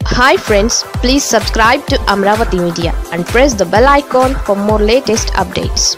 hi friends please subscribe to Amaravati media and press the bell icon for more latest updates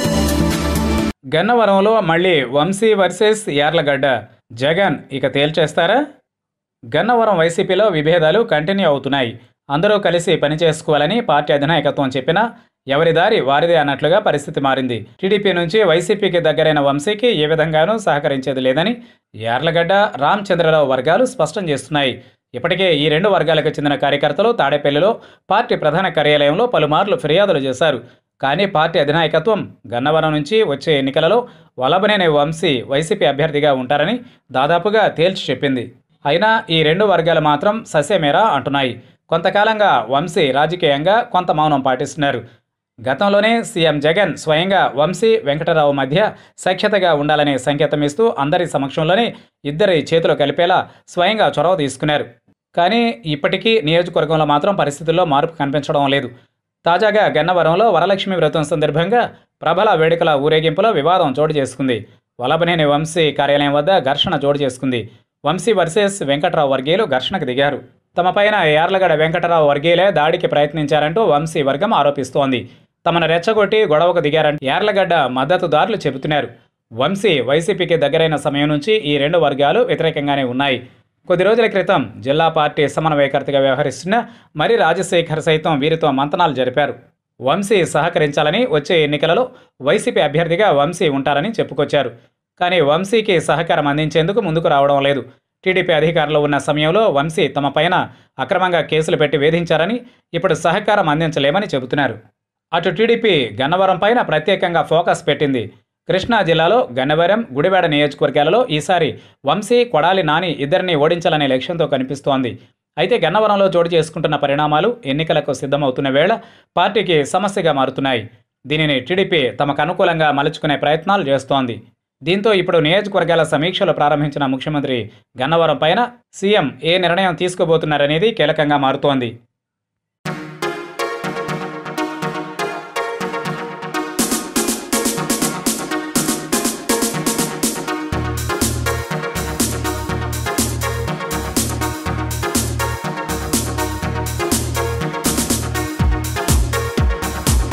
గన్నవరంలో మళ్ళీ Vamsi versus Yarlagadda Jagan ఇక తేల్చేస్తారా గన్నవరం వైసీపీలో విభేదాలు continue అవుతున్నాయి అందరూ కలిసి పనిచేసుకోవాలని పార్టీ అధినాయకత్వం చెప్పినా ఎవరి దారి వారిదే అన్నట్లుగా పరిస్థితి మారింది టీడీపీ నుంచి వైసీపీకి దగ్గరైన వంశీకి ఏ విధంగానూ సహకరించేది లేదని యార్లగడ్డ రామచంద్రరావు వర్గాలు స్పష్టం చేస్తున్నాయి ఇప్పటికే ఈ రెండు వర్గాలకు చెందిన కార్యకర్తలు తాడేపల్లిలో పార్టీ ప్రధాన కార్యాలయంలో పలుమార్లు ఫిర్యాదులు చేశారు కానీ పార్టీ అధినాయకత్వం గన్నవరం నుంచి వచ్చే ఎన్నికలలో వల్లభనేని వంశీ వైసీపీ అభ్యర్థిగా ఉంటారని దాదాపుగా తేల్చి చెప్పింది అయినా ఈ రెండు వర్గాలు మాత్రం ససేమేరా అంటున్నాయి కొంతకాలంగా వంశీ రాజకీయంగా కొంత మౌనం పాటిస్తున్నారు గతంలోనే సీఎం జగన్ స్వయంగా వంశీ వెంకటరావు మధ్య సఖ్యతగా ఉండాలనే సంకేతం ఇస్తూ అందరి సమక్షంలోనే ఇద్దరి చేతులు కలిపేలా స్వయంగా చొరవ తీసుకున్నారు కానీ ఇప్పటికీ నియోజకవర్గంలో మాత్రం పరిస్థితుల్లో మార్పు కనిపించడం లేదు తాజాగా గన్నవరంలో వరలక్ష్మి వ్రతం సందర్భంగా ప్రబల వేడుకల ఊరేగింపులో వివాదం చోటు చేసుకుంది వల్లభనేని వంశీ కార్యాలయం వద్ద ఘర్షణ చోటు చేసుకుంది వంశీ వర్సెస్ వెంకట్రావు వర్గీయులు ఘర్షణకు దిగారు తమపైన యార్లగడ వెంకటరావు వర్గీయులే దాడికి ప్రయత్నించారంటూ వంశీ వర్గం ఆరోపిస్తోంది తమను రెచ్చగొట్టి గొడవకు దిగారంటూ యార్లగడ్డ మద్దతుదారులు చెబుతున్నారు వంశీ వైసీపీకి దగ్గరైన సమయం నుంచి ఈ రెండు వర్గాలు వ్యతిరేకంగానే ఉన్నాయి కొద్ది రోజుల క్రితం జిల్లా పార్టీ సమన్వయకర్తగా వ్యవహరిస్తున్న మరి రాజశేఖర్ సైతం వీరితో మంతనాలు జరిపారు వంశీ సహకరించాలని వచ్చే ఎన్నికలలో వైసీపీ అభ్యర్థిగా వంశీ ఉంటారని చెప్పుకొచ్చారు కానీ వంశీకి సహకారం అందించేందుకు ముందుకు రావడం లేదు టీడీపీ అధికారంలో ఉన్న సమయంలో వంశీ తమ పైన అక్రమంగా కేసులు పెట్టి వేధించారని ఇప్పుడు సహకారం అందించలేమని చెబుతున్నారు అటు టీడీపీ గన్నవరం పైన ప్రత్యేకంగా ఫోకస్ పెట్టింది కృష్ణా జిల్లాలో గన్నవరం గుడివాడ నియోజకవర్గాలలో ఈసారి వంశీ కొడాలి నాని ఇద్దరిని ఓడించాలనే లక్ష్యంతో కనిపిస్తోంది అయితే గన్నవరంలో చోటు చేసుకుంటున్న పరిణామాలు ఎన్నికలకు సిద్ధమవుతున్న వేళ పార్టీకి సమస్యగా మారుతున్నాయి దీనిని టీడీపీ తమకు అనుకూలంగా మలుచుకునే ప్రయత్నాలు చేస్తోంది దీంతో ఇప్పుడు నియోజకవర్గాల సమీక్షలు ప్రారంభించిన ముఖ్యమంత్రి గన్నవరం పైన సీఎం ఏ నిర్ణయం తీసుకోబోతున్నారనేది కీలకంగా మారుతోంది